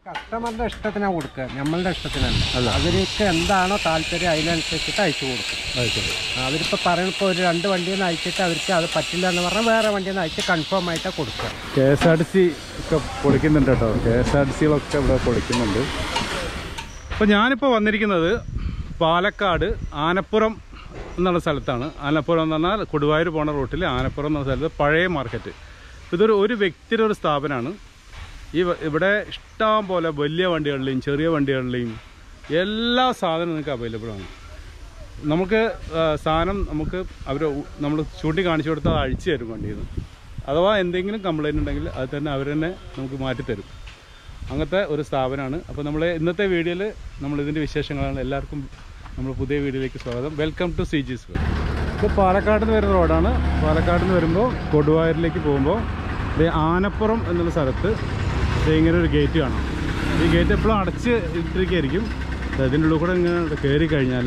കസ്റ്റമറിന്റെ ഇഷ്ടത്തിനാണ് കൊടുക്കുക നമ്മളുടെ ഇഷ്ടത്തിനല്ല അവർക്ക് എന്താണോ താല്പര്യം അതിനനുസരിച്ചിട്ട് അയച്ചു കൊടുക്കും അത് ശരി അവരിപ്പോ പറയുമ്പോൾ ഒരു രണ്ട് വണ്ടിയിൽ നിന്ന് അയച്ചിട്ട് അവർക്ക് അത് പറ്റില്ല എന്ന് പറഞ്ഞാൽ വേറെ വണ്ടിയിൽ നിന്ന് അയച്ച് കൺഫേം ആയിട്ടാണ് കൊടുക്കുക K S R T C ഒക്കെ പൊളിക്കുന്നുണ്ട് കേട്ടോ കെ എസ് ആർ ടി സികളൊക്കെ ഇവിടെ പൊളിക്കുന്നുണ്ട് അപ്പോൾ ഞാനിപ്പോൾ വന്നിരിക്കുന്നത് പാലക്കാട് ആനപ്പുറം എന്നുള്ള സ്ഥലത്താണ് ആനപ്പുറം എന്ന് പറഞ്ഞാൽ കൊടുവായൂർ പോണ റൂട്ടിൽ ആനപ്പുറം എന്ന സ്ഥലത്ത് പഴയ മാർക്കറ്റ് ഇതൊരു ഒരു വ്യക്തിയുടെ ഒരു സ്ഥാപനമാണ് ഈ വ- ഇവിടെ ഇഷ്ടം പോലെ വലിയ വണ്ടികളിലെയും ചെറിയ വണ്ടികളിലെയും എല്ലാ സാധനവും നിങ്ങൾക്ക് അവൈലബിൾ ആണ് നമുക്ക് ആ, സാധനം നമുക്ക് അവർ നമ്മൾ ചൂണ്ടി കാണിച്ചു കൊടുത്താൽ അത് അഴിച്ചു തരും വണ്ടിയിൽ നിന്ന് അഥവാ എന്തെങ്കിലും കംപ്ലൈൻറ്റ് ഉണ്ടെങ്കിൽ അത് തന്നെ അവർ തന്നെ നമുക്ക് മാറ്റിത്തരും അങ്ങനത്തെ ഒരു സ്ഥാപനമാണ് അപ്പോൾ നമ്മൾ ഇന്നത്തെ വീഡിയോയിൽ നമ്മൾ ഇതിൻ്റെ വിശേഷങ്ങളാണ് എല്ലാവർക്കും നമ്മൾ പുതിയ വീഡിയോയിലേക്ക് സ്വാഗതം welcome to C G square ഇത് പാലക്കാട് നിന്ന് വരുന്ന റോഡാണ് പാലക്കാട് നിന്ന് വരുമ്പോൾ കൊടുവായൂരിലേക്ക് പോകുമ്പോൾ ഇത് ആനപ്പുറം എന്നുള്ള സ്ഥലത്ത് ഇത് ഇങ്ങനെ ഒരു ഗേറ്റ് കാണാം ഈ ഗേറ്റ് എപ്പോഴും അടച്ച് ഇട്ടിരിക്കുകയായിരിക്കും അതിൻ്റെ ഉള്ളിൽ കൂടെ ഇങ്ങനെ കയറി കഴിഞ്ഞാൽ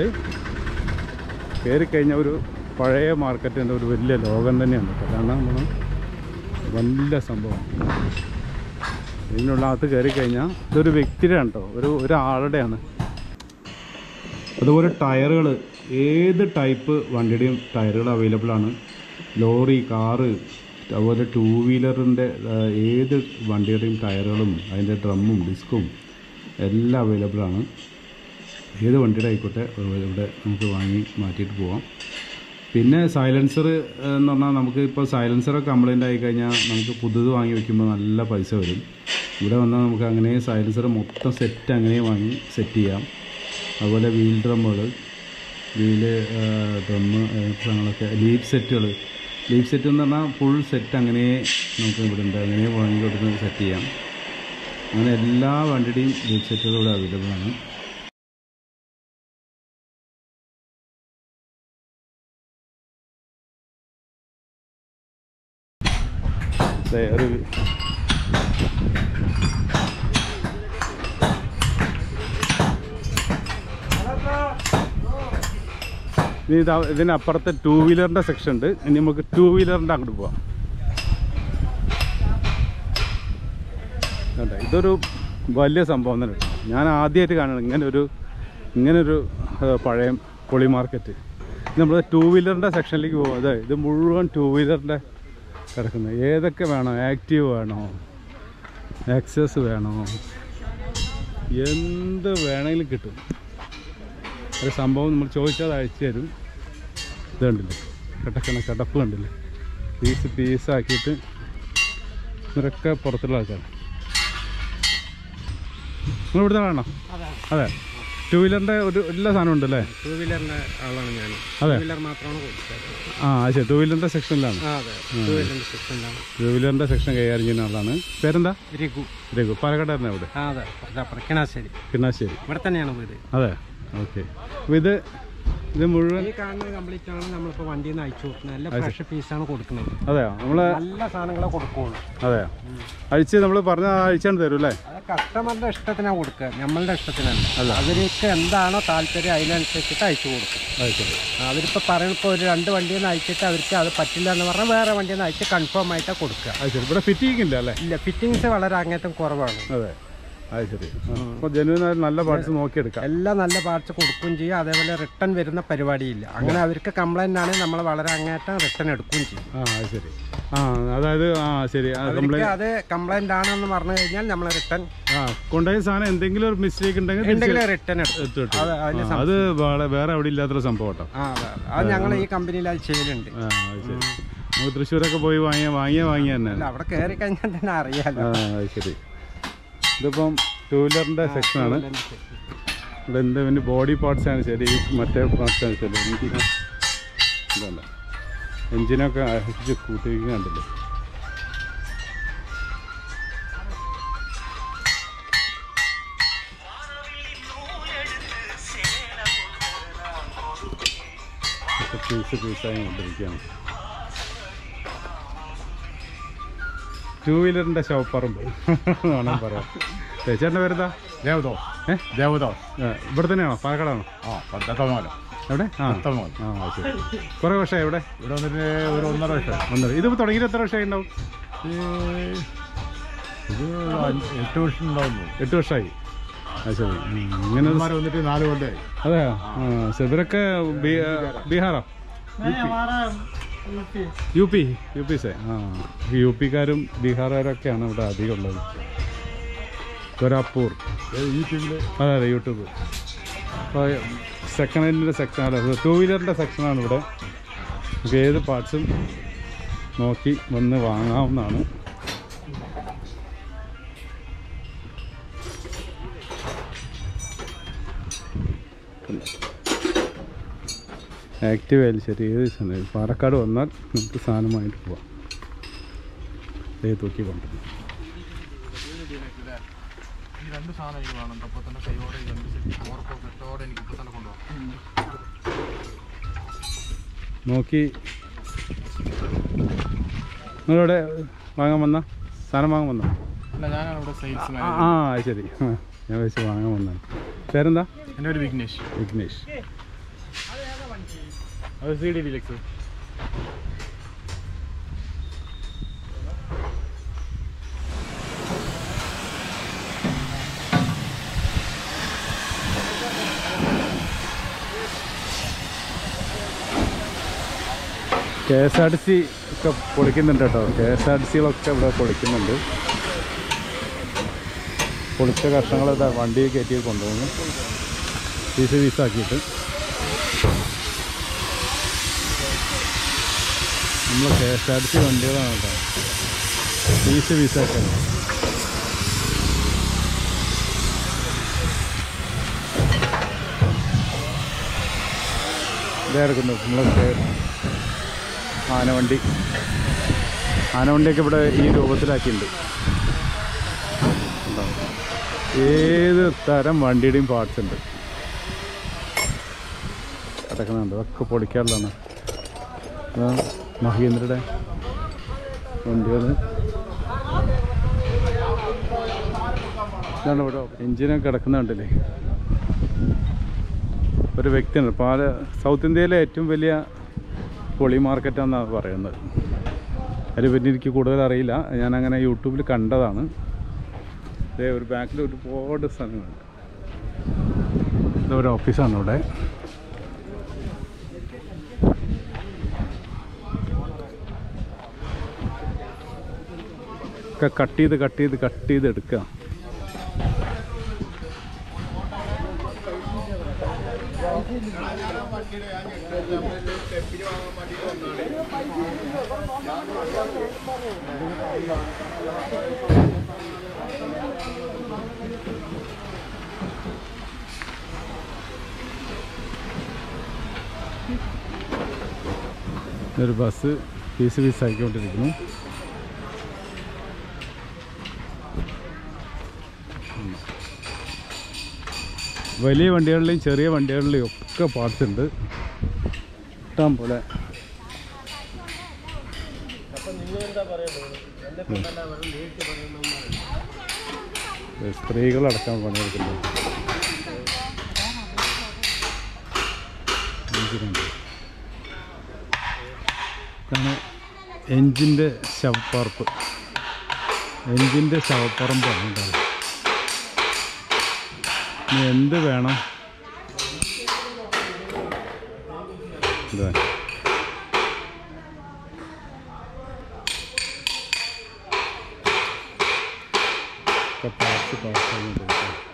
കയറി കഴിഞ്ഞാൽ ഒരു പഴയ മാർക്കറ്റിൻ്റെ ഒരു വലിയ ലോകം തന്നെയാണ് കേട്ടോ കാരണം നമ്മൾ വലിയ സംഭവം ഇതിനുള്ള അകത്ത് കയറി കഴിഞ്ഞാൽ ഇതൊരു വ്യക്തിയുടെ കേട്ടോ ഒരു ഒരാളുടെയാണ് അതുപോലെ ടയറുകൾ ഏത് ടൈപ്പ് വണ്ടിയുടെയും ടയറുകൾ അവൈലബിൾ ആണ് ലോറി കാറ് അതുപോലെ ടൂ വീലറിൻ്റെ ഏത് വണ്ടിയുടെയും ടയറുകളും അതിൻ്റെ ഡ്രമ്മും ഡിസ്കും എല്ലാം അവൈലബിൾ ആണ് ഏത് വണ്ടിയുടെ ആയിക്കോട്ടെ ഏഹ് ഇവിടെ നമുക്ക് വാങ്ങി മാറ്റിയിട്ട് പോവാം പിന്നെ സൈലൻസർ എന്ന് പറഞ്ഞാൽ നമുക്ക് ഇപ്പോൾ സൈലൻസറൊക്കെ കംപ്ലൈൻ്റ് ആയി കഴിഞ്ഞാൽ നമുക്ക് പുതുത് വാങ്ങി വെക്കുമ്പോൾ നല്ല പൈസ വരും ഇവിടെ വന്നാൽ നമുക്ക് അങ്ങനെ സൈലൻസർ മൊത്തം സെറ്റ് അങ്ങനെ വാങ്ങി സെറ്റ് ചെയ്യാം അതുപോലെ വീൽ ഡ്രമ്മുകൾ വീല് ഡ്രമ്മ് സാധനങ്ങളൊക്കെ ലീപ് സെറ്റുകൾ ലീപ് സെറ്റ് എന്ന് പറഞ്ഞാൽ ഫുൾ സെറ്റ് അങ്ങനെ നമുക്ക് ഇവിടെ ഉണ്ട് അങ്ങനെ വാങ്ങി കൊടുത്ത് സെറ്റ് ചെയ്യാം അങ്ങനെ എല്ലാ വണ്ടിയുടെയും ലീപ് സെറ്റുകളും ഇവിടെ അവൈലബിൾ ആണ് ദേ ഒരു ഇനി ഇത് ഇതിനപ്പുറത്തെ ടൂ വീലറിൻ്റെ സെക്ഷൻ ഉണ്ട് ഇനി നമുക്ക് ടൂ വീലറിൻ്റെ അങ്ങോട്ട് പോവാം കണ്ടോ ഇതൊരു വലിയ സംഭവം തന്നെ കേട്ടോ ഞാൻ ആദ്യമായിട്ട് കാണണം ഇങ്ങനെ ഒരു ഇങ്ങനൊരു ഏഹ്, പഴയ പൊളി മാർക്കറ്റ് നമ്മൾ ടൂ വീലറിൻ്റെ സെക്ഷനിലേക്ക് പോകും അതെ ഇത് മുഴുവൻ ടൂ വീലറിൻ്റെ കിടക്കുന്നത് ഏതൊക്കെ വേണോ ആക്റ്റീവ് വേണോ ആക്സസ് വേണോ എന്ത് വേണമെങ്കിലും കിട്ടും ഒരു സംഭവം നമ്മൾ ചോദിച്ചാൽ അത് അയച്ചു തരും ഇത് കണ്ടില്ലേ കിടക്കണ കിടപ്പ് കണ്ടില്ലേ പീസ് പീസാക്കിയിട്ട് ഇവരൊക്കെ പുറത്തുള്ള ആൾക്കാർ നിങ്ങൾ ഇവിടുത്തെ ആണോ അതെ ടൂ വീലറിൻ്റെ ഒരു എല്ലാ സാധനവും ഉണ്ടല്ലേ ടൂ വീലറിന്റെ ആളാണ് ഞാൻ അതെ. ടൂ വീലർ മാത്രമാണ് കൊടുത്തത് ആ അത് ശരി ടൂ വീലറിൻ്റെ സെക്ഷനിലാണ് ആ അതെ ടൂ വീലറിന്റെ സെക്ഷനിലാണ് ടൂ വീലറിൻ്റെ സെക്ഷൻ കൈകാര്യം ചെയ്യുന്ന ആളാണ് പേരെന്താ രഘു രഘു പാലക്കാടായിരുന്നു അവിടെ ആ അതെ കുറച്ചപ്പുറം കിണാശ്ശേരി കിണ്ണാശ്ശേരി ഇവിടെ തന്നെയാണ് വീട് അതെ ഓക്കെ അപ്പോൾ ഇത് ഇത് മുഴുവൻ ഈ കാണുന്നത് കംപ്ലീറ്റ് ആണ് നമ്മളിപ്പോ വണ്ടിയിൽ നിന്ന് അയച്ചു കൊടുക്കുന്നത് നല്ല ഫ്രഷ് പീസാണ് കൊടുക്കുന്നത് അതെയോ നമ്മൾ നല്ല സാധനങ്ങളെ കൊടുക്കുള്ളൂ അതെയോ അഴിച്ച് നമ്മൾ പറഞ്ഞ അഴിച്ചാണ് തരും അല്ലേ അത് കസ്റ്റമറിന്റെ ഇഷ്ടത്തിനാണ് കൊടുക്കുക നമ്മളുടെ ഇഷ്ടത്തിനല്ല അവർക്ക് എന്താണോ താല്പര്യം അതിനനുസരിച്ചിട്ട് അയച്ചു കൊടുക്കും അത് ശരി അവരിപ്പോൾ പറയുമ്പോൾ ഒരു രണ്ട് വണ്ടിയിൽ നിന്ന് അയച്ചിട്ട് അവർക്ക് അത് പറ്റില്ല എന്ന് പറഞ്ഞാൽ വേറെ വണ്ടിയിൽ നിന്ന് അയച്ച് കൺഫേം ആയിട്ടാണ് കൊടുക്കുക അത് ശരി ഇവിടെ ഫിറ്റിംഗ് ഇല്ല അല്ലേ ഇല്ല ഫിറ്റിങ്സ് വളരെ അങ്ങേറ്റം കുറവാണ് അതെ അത് ശരി അപ്പോൾ ജനുവിൻ നല്ല പാർട്സ് നോക്കിയെടുക്കാം എല്ലാം നല്ല പാർട്സ് കൊടുക്കുകയും ചെയ്യും അതേപോലെ റിട്ടേൺ വരുന്ന പരിപാടിയില്ല അങ്ങനെ അവർക്ക് കംപ്ലൈൻ്റ് ആണെങ്കിൽ നമ്മൾ വളരെ അങ്ങേറ്റം റിട്ടേൺ എടുക്കുകയും ചെയ്യും ആ അത് ശരി ആ അതായത് ആ ശരി ആ അവർക്ക് കംപ്ലൈൻറ്റ് അത് കംപ്ലൈൻ്റ് ആണെന്ന് പറഞ്ഞു കഴിഞ്ഞാൽ നമ്മൾ റിട്ടേൺ ആ കൊണ്ടുപോയ സാധനം എന്തെങ്കിലും ഒരു മിസ്റ്റേക്ക് ഉണ്ടെങ്കിൽ തിരിച്ച് ഉണ്ടെങ്കിൽ റിട്ടേൺ എടുക്കും എടുത്ത് കിട്ടും. അത് അതിന് ആ, അത് വേറെ വേറെ എവിടെ ഇല്ലാത്തൊരു സംഭവം കേട്ടോ ആ അതെ അതെ. അത് ഞങ്ങൾ ഈ കമ്പനിയിൽ അത് ചെയ്യലുണ്ട് ആ അത് ശരി നമുക്ക് തൃശ്ശൂരൊക്കെ പോയി വാങ്ങിയ വാങ്ങിയ വാങ്ങിയ തന്നെ അല്ല അവിടെ കയറി കഴിഞ്ഞാൽ തന്നെ അറിയാലോ ആ അത് ശരി ഇതിപ്പം ടൂ വീലറിൻ്റെ സെക്ഷനാണ് ഇവിടെ എന്ത് പിന്നെ ബോഡി പാർട്സ് ആണ് ശരി മറ്റേ പാർട്സ് ആണ് ശരി എഞ്ചിന് ഇതല്ല എഞ്ചിനൊക്കെ അഴിച്ച് കൂട്ടിയിരിക്കുന്ന കണ്ടില്ലേ ഒക്കെ പീസ് പീസായി കൊണ്ടിരിക്കുകയാണ് ടൂ വീലറിൻ്റെ ഷോപ്പറുണ്ട് വേണം പറയാം ഏ, ചേട്ടൻ്റെ പേരെന്താ ദേവദോ ഏ ദേവദോ ഏ, ഇവിടെ തന്നെയാണോ പാലക്കാടാണോ ആ പത്തമോലോ എവിടെ ആ പത്തമോലോ ആ അത് ശരി കുറേ വർഷമായി ഇവിടെ ഇവിടെ വന്നിട്ട് ഒരു ഒന്നര വർഷം ഒന്നര ഇതിപ്പോൾ തുടങ്ങിയിട്ട് എത്ര വർഷമായി ഉണ്ടാവും ഇത് അഞ്ച് എട്ട് വർഷം ഉണ്ടാവുന്നു എട്ട് വർഷമായി അത് ശരി ഉം. ഇങ്ങനെ ഒരു- ഇവന്മാര് വന്നിട്ട് നാല് കൊല്ലമായി അതെയോ ആ ശരി. ഇവരൊക്കെ ബി- ബീഹാറാ യു പി യു പി സേ ആ യു പിക്കാരും ബീഹാറുകാരൊക്കെയാണ് ഇവിടെ അധികം ഉള്ളത് ഗോരാപ്പൂർ യൂട്യൂബില് അതെ അതെ യൂട്യൂബ് അപ്പോൾ സെക്കൻഡ് ഹാൻഡിൻ്റെ സെക്ഷൻ അല്ല ടൂ വീലറിൻ്റെ സെക്ഷനാണ് ഇവിടെ നമുക്ക് ഏത് പാർട്സും നോക്കി വന്ന് വാങ്ങാവുന്നതാണ് ആക്റ്റീവ് ആയാലും ശരി ഏത് സാധനം പാലക്കാട് വന്നാൽ നമുക്ക് സാധനമായിട്ട് പോവാം ഏത് തൂക്കി കൊണ്ട് ഈ രണ്ട് സാധനം എനിക്ക് വേണം അപ്പോൾ തന്നെ കൈയോടെ ഈ രണ്ട് സെറ്റ് ഓർക്കോ കെട്ടോടെ എനിക്ക് ഇപ്പോൾ തന്നെ കൊണ്ടുപോകാം നോക്കി നിങ്ങളിവിടെ വാങ്ങാൻ വന്ന സാധനം വാങ്ങാൻ വന്ന അല്ല ഞാനാണ് ഇവിടെ സെയിൽസ് ആ ആ അത് ശരി ആ, ഞാൻ വെച്ച് വാങ്ങാൻ വന്നാണ് പേരെന്താ എൻ്റെ ഒരു വിഘ്നേഷ് വിഘ്നേഷ് അത് C D deluxe K S R T C ഒക്കെ പൊളിക്കുന്നുണ്ട് കേട്ടോ കെ എസ് ആർ ടി സികളൊക്കെ ഇവിടെ പൊളിക്കുന്നുണ്ട് പൊളിച്ച കഷ്ണങ്ങൾ ഇതാ വണ്ടി കയറ്റി കൊണ്ടുപോകുന്നു പീസ് പീസാക്കിയിട്ട് നമ്മൾ K S R T C വണ്ടികളാണ് കേട്ടോ പീസ് പീസാക്കി ഇതായിരുന്നു നമ്മളൊക്കെ ആനവണ്ടി ആനവണ്ടിയൊക്കെ ഇവിടെ ഈ രൂപത്തിലാക്കിയിട്ടുണ്ട് കണ്ടോ? ഏത് തരം വണ്ടിയുടെയും പാർട്സ് ഉണ്ട് കിടക്കുന്നുണ്ട് അതൊക്കെ പൊളിക്കാറുള്ളതാണ് അതാ മഹീന്ദ്രയുടെ വണ്ടികൾ ഇതാണ് ഇവിടെ എഞ്ചിനൊക്കെ കിടക്കുന്നുണ്ടല്ലേ ഒരു വ്യക്തിയാണ് പാല സൗത്ത് ഇന്ത്യയിലെ ഏറ്റവും വലിയ പൊളി മാർക്കറ്റാണെന്നാണ് പറയുന്നത് അതിനെപ്പറ്റി എനിക്ക് കൂടുതൽ അറിയില്ല ഞാൻ അങ്ങനെ യൂട്യൂബിൽ കണ്ടതാണ് ഇതേ ഒരു ബാക്കിൽ ഒരുപാട് സ്ഥലങ്ങളുണ്ട് ഇതൊരു ഓഫീസാണ് ഇവിടെ ഒക്കെ കട്ട് ചെയ്ത് കട്ട് ചെയ്ത് കട്ട് ചെയ്ത് എടുക്കുക ഒരു ബസ് പീസ് പീസ് ആക്കിക്കൊണ്ടിരിക്കുന്നു വലിയ വണ്ടികളിലെയും ചെറിയ വണ്ടികളിലെയും ഒക്കെ പാർട്സ് ഉണ്ട് ഇഷ്ടം പോലെ സ്ത്രീകളടക്കം പണിയെടുക്കുന്നു എഞ്ചിനുണ്ട് ഇതാണ് എഞ്ചിൻ്റെ ശവപ്പറപ്പ് എഞ്ചിൻ്റെ ശവപ്പറമ്പാണ് ഉണ്ടാവുക ഇനി എന്ത് വേണം ഇതാ ഒക്കെ പാർട്സ് പാർട്സ് ആയിട്ട്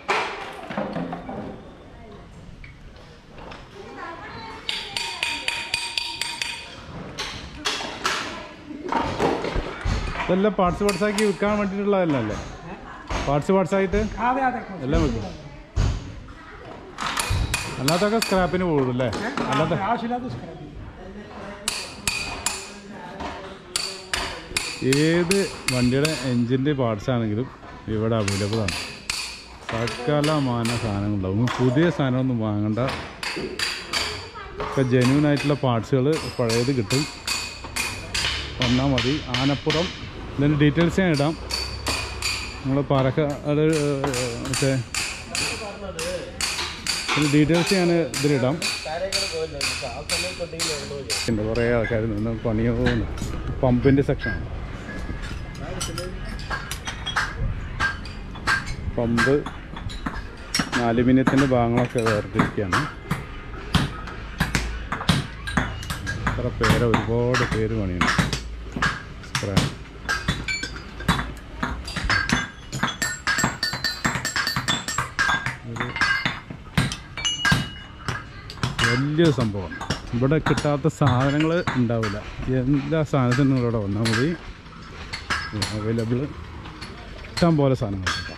ഇതെല്ലാം പാർട്സ് പാർട്സ് ആക്കി വിൽക്കാൻ വേണ്ടിയിട്ടുള്ളതല്ലേ പാർട്സ് പാർട്സ് ആയിട്ട് എല്ലാം വെക്കും അല്ലാത്തൊക്കെ സ്ക്രാപ്പിന് പോകും അല്ലേ അല്ലാത്ത ഏത് വണ്ടിയുടെ എൻജിൻ്റെ പാർട്സ് ആണെങ്കിലും ഇവിടെ അവൈലബിൾ ആണ് സകലമാന സാധനങ്ങളുണ്ടാവും പുതിയ സാധനമൊന്നും വാങ്ങണ്ട ഒക്കെ ജെന്യൂൻ ആയിട്ടുള്ള പാർട്സുകൾ പഴയത് കിട്ടും വന്നാൽ മതി ആനപ്പുറം ഇതിൻ്റെ ഡീറ്റെയിൽസ് ഞാൻ ഇടാം നമ്മൾ പാലക്കാട് മറ്റേ ഇതിൻ്റെ ഡീറ്റെയിൽസ് ഞാൻ ഇതിലിടാം ഉണ്ട് കുറേ ആൾക്കാർ നിന്ന് പണിയോ പമ്പിൻ്റെ സെക്ഷനാണ് പമ്പ് അലുമിനിയത്തിൻ്റെ ഭാഗങ്ങളൊക്കെ വേർതിരിക്കുകയാണ് എത്ര പേര് ഒരുപാട് പേര് പണിയുണ്ട് സ്ക്രാപ്പ് ഒരു വലിയൊരു സംഭവം ഇവിടെ കിട്ടാത്ത സാധനങ്ങൾ ഉണ്ടാവില്ല എല്ലാ സാധനത്തിനും ഇവിടെ വന്നാൽ മതി അവൈലബിൾ ഇഷ്ടം പോലെ സാധനങ്ങൾ കിട്ടാം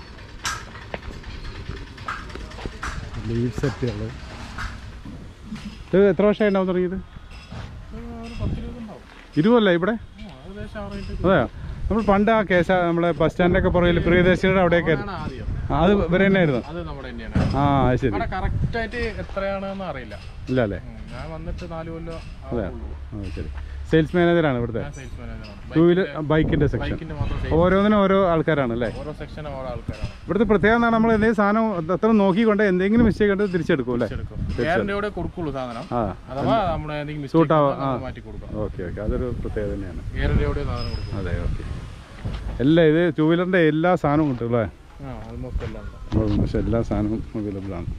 ലീവ് സെറ്റുകൾ ഇത് എത്ര വർഷമായി ഉണ്ടാവും തുടങ്ങിയത് ഒരു പത്തിരുപത് ഉണ്ടാവും ഇരുപതല്ലേ ഇവിടെ ഏകദേശം ആ റേറ്റ് അതെയോ നമ്മൾ പണ്ട് ആ കേസ നമ്മളെ ബസ് സ്റ്റാൻഡിലൊക്കെ പുറകിൽ പ്രിയദർശിനിയുടെ അവിടെയൊക്കെ ആണ് ആദ്യം ആ, അത് ഇവരെ തന്നെയായിരുന്നു അത് നമ്മുടെ തന്നെയാണ് ആ അത് ശരി അവിടെ കറക്റ്റ് ആയിട്ട് എത്രയാണെന്ന് അറിയില്ല ഇല്ല അല്ലേ ഉം, ഞാൻ വന്നിട്ട് നാല് കൊല്ലം അതെ ആവുള്ളൂ. ആ ശരി സെയിൽസ് മാനേജറാണ് ഇവിടുത്തെ ഞാൻ സെയിൽസ് മാനേജറാണ് ടൂ വീലർ ബൈക്കിൻ്റെ സെക്ഷൻ ബൈക്കിന്റെ മാത്രം sales. ഓരോന്നിനും ഓരോ ആൾക്കാരാണ് അല്ലേ ഓരോ സെക്ഷനും ഓരോ ആൾക്കാരാണ് ഇവിടുത്തെ പ്രത്യേകത എന്താണ് നമ്മൾ എന്തെങ്കിലും സാധനം അത്ര നോക്കിക്കൊണ്ട് എന്തെങ്കിലും മിസ്റ്റേക്ക് കണ്ട് തിരിച്ചെടുക്കും അല്ലേ എടുക്കും ഗ്യാരണ്ടിയോടെ കൊടുക്കുള്ളൂ സാധനം ആ അഥവാ നമ്മുടെ എന്തെങ്കിലും Suit mistake ആവാ- വന്നാൽ ആ. നമുക്ക് മാറ്റി കൊടുക്കാം ഓക്കെ ഓക്കെ അതൊരു പ്രത്യേകത തന്നെയാണ് ഗ്യാരണ്ടിയോടെ സാധനം കൊടുക്കും അതെ ഓക്കെ എല്ലാം ഇത് ടൂ വീലറിൻ്റെ എല്ലാ സാധനവും കിട്ടും അല്ലേ ആ ആൾമോസ്റ്റ് എല്ലാം ഉണ്ട് പക്ഷെ എല്ലാ സാധനവും അവൈലബിൾ ആണ്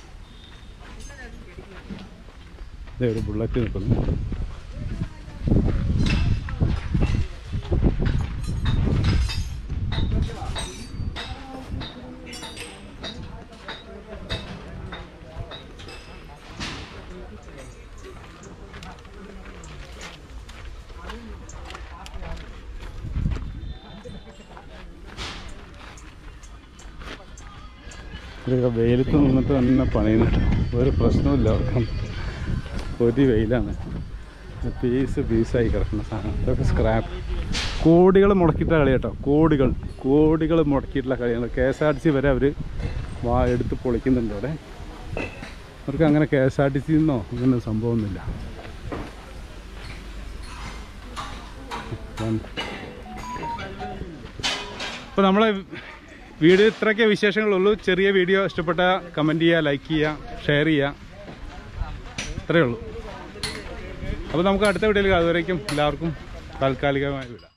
ഇതേ ഒരു ബുള്ളറ്റ് നിൽക്കുന്നു ഇതൊക്കെ വെയിലത്ത് നിന്നിട്ട് തന്നെ പണിയുന്നുണ്ട് ഒരു പ്രശ്നമില്ല അവർക്ക് ഒരു വെയിലാണ് പീസ് പീസായി കിടക്കുന്ന സാധനം ഇതൊക്കെ സ്ക്രാപ്പ് കോടികൾ മുടക്കിയിട്ട കളി കേട്ടോ കോടികൾ കോടികൾ മുടക്കിയിട്ടുള്ള കളിയാണ് K S R T C വരെ അവർ വാ എടുത്ത് പൊളിക്കുന്നുണ്ട് അവിടെ അവർക്ക് അങ്ങനെ K S R T C എന്നോ അങ്ങനെ സംഭവമൊന്നുമില്ല അപ്പോൾ നമ്മളെ വീഡിയോ ഇത്രയൊക്കെ വിശേഷങ്ങളുള്ളൂ ചെറിയ വീഡിയോ ഇഷ്ടപ്പെട്ട കമൻറ്റ് ചെയ്യുക ലൈക്ക് ചെയ്യുക ഷെയർ ചെയ്യുക ഇത്രയേ ഉള്ളൂ അപ്പോൾ നമുക്ക് അടുത്ത വീഡിയോയിൽ അതുവരേക്കും എല്ലാവർക്കും താൽക്കാലികമായി വിടാം